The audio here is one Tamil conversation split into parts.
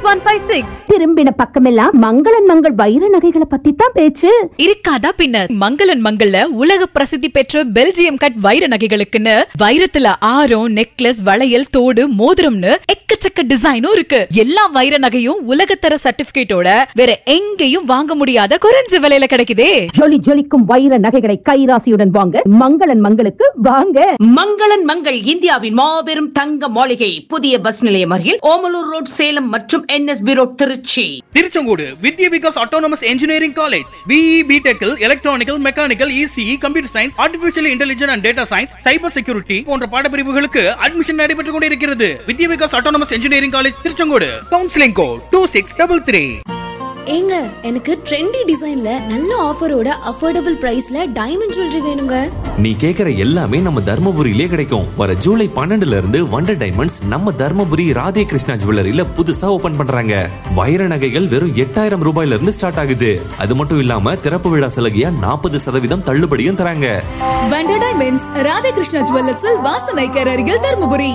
ஒன் ஃபைவ் சிக்ஸ் திரும்பின பக்கமெல்லாம் மங்களன் மங்கள் வைர நகைகளை பத்தி தான் பேச்சு இருக்காதா பின்ன மங்களன் மங்கள்ல உலக பிரசித்தி பெற்ற பெல்ஜியம் கட் வைர நகைகளுக்குன்னு வைரத்துல ஆரம் நெக்லஸ் வளையல் தோடு மோதிரம்னு எக்கச்சக்க டிசைனும் இருக்கு எல்லா வைர நகையும் உலகத்தர சர்டிபிகேட்டோட வேற எங்கேயும் வாங்க முடியாத குறைஞ்ச விலையில கிடைக்குதே ஜொலி ஜொலிக்கும் வைர நகைகளை கைராசியுடன் வாங்க மங்களன் மங்களுக்கு வாங்க மங்களன் மங்கள் இந்தியாவின் மாபெரும் தங்க மாளிகை புதிய பஸ் நிலையம் அருகில் ஓமலூர் ரோட் சேலம் மற்றும் NSP road Trichy Tiruchengode Vidya Vikas autonomous engineering college BE பிடெக்கில் electrical mechanical ECE computer science artificial intelligence and data science cyber security போன்ற பாடப்பிரிவுகளுக்கு அட்மிஷன் நடைபெற்றுக் கொண்டிருக்கிறது Vidya Vikas autonomous engineering college Tiruchengode counselling code two six double three ஏங்க எனக்கு ட்ரெண்டி டிசைன்ல நல்ல ஆஃபரோட அஃபோர்டபுள் பிரைஸ்ல டைமண்ட் ஜுவல்லரி வேணுங்க நீ கேக்குற எல்லாமே நம்ம தர்மபுரியிலே கிடைக்கும் வர ஜூலை பன்னெண்டுல இருந்து வண்டர் டைமண்ட்ஸ் நம்ம தர்மபுரி ராதே கிருஷ்ணா ஜுவல்லரியில புதுசா ஓபன் பண்றாங்க வைர நகைகள் வெறும் எட்டாயிரம் ரூபாயில இருந்து ஸ்டார்ட் ஆகுது அது மட்டும் இல்லாம திறப்பு விழா சலுகையா நாற்பது சதவீதம் தள்ளுபடியும் தராங்க வண்டர் டைமண்ட்ஸ் ராதாகிருஷ்ணா ஜுவல்லர்ஸில் வாசனைக்கர் அருகில் தருமபுரி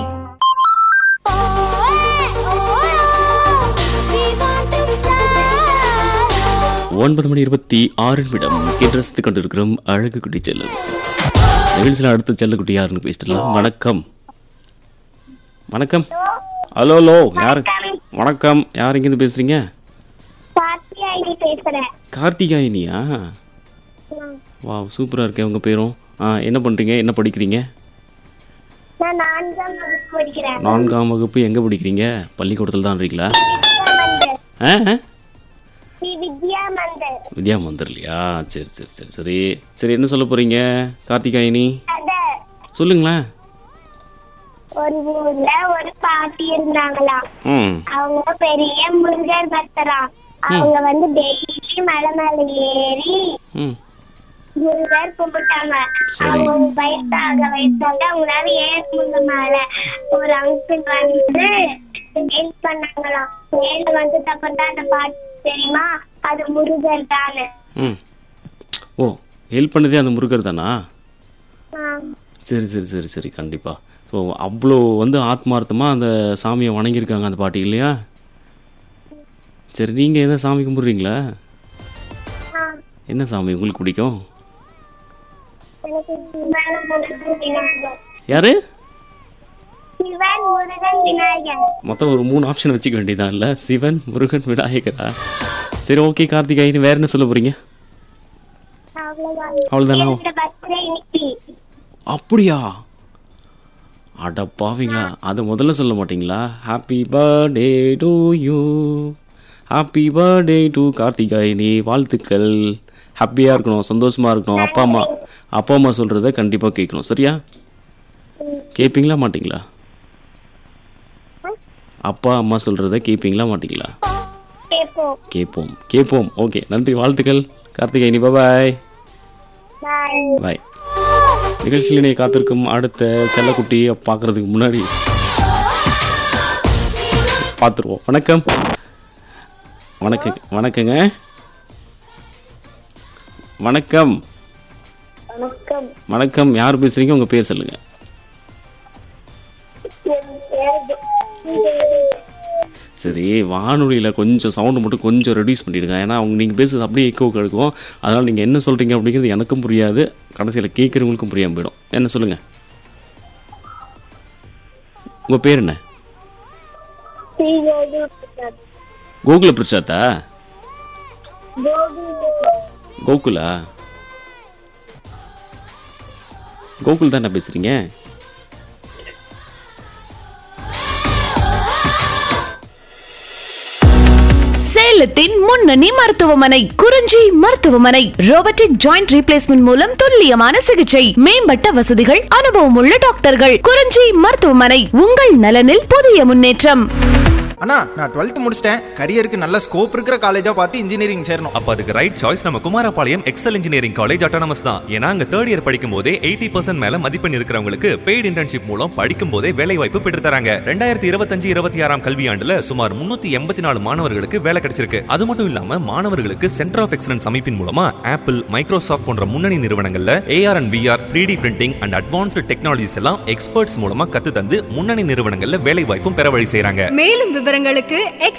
ஒன்பது மணி இருபத்தி ஆறு நிமிடம் கேட்டு கொண்டிருக்கிறோம் அழகு குட்டி செல்லு நிகழ்ச்சியில் அடுத்த செல்லக்குட்டி யாருன்னு பேசிடலாம் வணக்கம் வணக்கம் ஹலோ ஹலோ யாரு வணக்கம் யார் இங்கேருந்து பேசுறீங்க கார்த்தியாயினி பேசுறேன் கார்த்திகாயினியா வா சூப்பராக இருக்கேன் உங்கள் பேரும் ஆ என்ன பண்ணுறீங்க என்ன படிக்கிறீங்க நான் நான்காம் வகுப்பு படிக்கிறேன் நான்காம் வகுப்பு எங்கே படிக்கிறீங்க பள்ளிக்கூடத்தில் தான் இருக்கீங்களா ஆ ஆ? ஸ்ரீ வித்யா மந்தர் வித்யா மந்தர் இல்லையா சரி சரி சரி சரி சரி என்ன சொல்ல போகிறீங்க கார்த்திகாயினி அத சொல்லுங்களேன் ஒரு ஊர்ல ஒரு பாட்டி இருந்தாங்களாம் ம் அவங்க பெரிய முருகர் பக்தராம் அவங்க வந்து டெய்லி மலை மேல ஏறி ம் முருகர் கும்பிட்டாங்க சரி. அவங்க வயசாக வயசாக அவங்களால ஏற முடியல மேல ஒரு அங்கிள் வந்து ஹெல்ப் பண்ணாங்களாம் மேல வந்து அப்புறம் தான் அந்த பாட்டு தெரியுமா அது முருகர் தானே ம் ஓ ஹெல்ப் பண்ணதே அந்த முருகர் தானா ஆஹ் சரி சரி சரி சரி கண்டிப்பாக ஸோ அவ்வளோ வந்து ஆத்மார்த்தமாக அந்த சாமியை வணங்கியிருக்காங்க அந்த பாட்டி இல்லையா சரி நீங்கள் எந்த சாமி கும்பிட்றீங்களா ஆஹ் என்ன சாமி உங்களுக்கு பிடிக்கும் எனக்கு சிவன் முருகன் விநாயகர் யாரு சிவன் முருகன் விநாயகர் மொத்தம் ஒரு மூணு ஆப்ஷன் வச்சுக்க வேண்டியதான் இல்லை சிவன் முருகன் விநாயகரா சரி ஓகே கார்த்திகாயினி வேற என்ன சொல்ல போறீங்க அவ்வளவுதான் அவ்வளவுதானா? என்னோட birthday இன்னைக்கு அப்படியா அட பாவீங்களா அதை முதல்ல சொல்ல மாட்டீங்களா happy birthday to you happy birthday to Karthikayini வாழ்த்துக்கள் ஹாப்பியாக இருக்கணும் சந்தோஷமாக இருக்கணும் அப்பா அம்மா அப்பா அம்மா சொல்கிறத கண்டிப்பாக கேட்கணும் சரியா கேட்பீங்களா மாட்டீங்களா அப்பா அம்மா சொல்கிறத கேட்பீங்களா மாட்டீங்களா கேட்போம் கேட்போம் கேட்போம் ஓகே நன்றி வாழ்த்துக்கள் கார்த்திகாயினி பாய் பாய் பாய் நிகழ்ச்சியினை காத்திருக்கும் அடுத்த செல்லக்குட்டியை பார்க்கறதுக்கு முன்னாடி பார்த்துருவோம் வணக்கம் வணக்கம் வணக்கங்க வணக்கம் வணக்கம் வணக்கம் யார் பேசுறீங்க உங்க பேர் சொல்லுங்க என் பேர் ஜெ- சரி வானொலியில் கொஞ்சம் சவுண்டு மட்டும் கொஞ்சம் ரெடியூஸ் பண்ணிடுங்க ஏன்னா அவங்க நீங்கள் பேசுறது அப்படியே எக்கோ கிடைக்கும் அதனால் நீங்கள் என்ன சொல்கிறீங்க அப்படிங்கிறது எனக்கும் புரியாது கடைசியில் கேட்குறவங்களுக்கும் புரியாமல் போயிடும் என்ன சொல்லுங்கள் உங்கள் பேர் என்ன ஸ்ரீ கோகுல் பிரசாத். கோகுல பிரசாத்தா கோகுல் பிரசாத். கோகுலா கோகுல் தானே பேசுகிறீங்க சேலத்தின் முன்னணி மருத்துவமனை குறிஞ்சி மருத்துவமனை ரோபோட்டிக் ஜாயிண்ட் ரீப்ளேஸ்மெண்ட் மூலம் துல்லியமான சிகிச்சை மேம்பட்ட வசதிகள் அனுபவமுள்ள டாக்டர்கள் குறிஞ்சி மருத்துவமனை உங்கள் நலனில் புதிய முன்னேற்றம் அண்ணா நான் டுவெல்த் முடிச்சிட்டேன் கரியருக்கு நல்ல ஸ்கோப் இருக்கிற காலேஜா பார்த்து இன்ஜினியரிங் சேரணும் அப்ப அதுக்கு ரைட் சாய்ஸ் நம்ம Kumarapalayam Excel engineering college autonomous தான் ஏன்னா அங்க தேர்ட் இயர் படிக்கும் போதே எயிட்டி பர்சன்ட் மேல மதிப்பெண் இருக்கிறவங்களுக்கு பெய்டு இன்டர்ன்ஷிப் மூலம் படிக்கும் போதே வேலை வாய்ப்பு பெற்று தராங்க ரெண்டாயிரத்தி இருபத்தஞ்சு இருபத்தி ஆறாம் கல்வியாண்டுல சுமார் முன்னூத்தி எண்பத்தி நாலு மாணவர்களுக்கு வேலை கிடைச்சிருக்கு அது மட்டும் இல்லாம மாணவர்களுக்கு சென்டர் ஆஃப் எக்ஸலன்ஸ் அமைப்பின் மூலமா ஆப்பிள் மைக்ரோசாஃப்ட் போன்ற முன்னணி நிறுவனங்கள்ல AR and VR three D printing and advanced technologies எல்லாம் எக்ஸ்பர்ட்ஸ் மூலமா கத்து தந்து முன்னணி நிறுவனங்கள்ல வேலை வாய்ப்பும் பெற வழி செய்றாங்க மேலும் விவரங்களுக்கு எக்ஸ்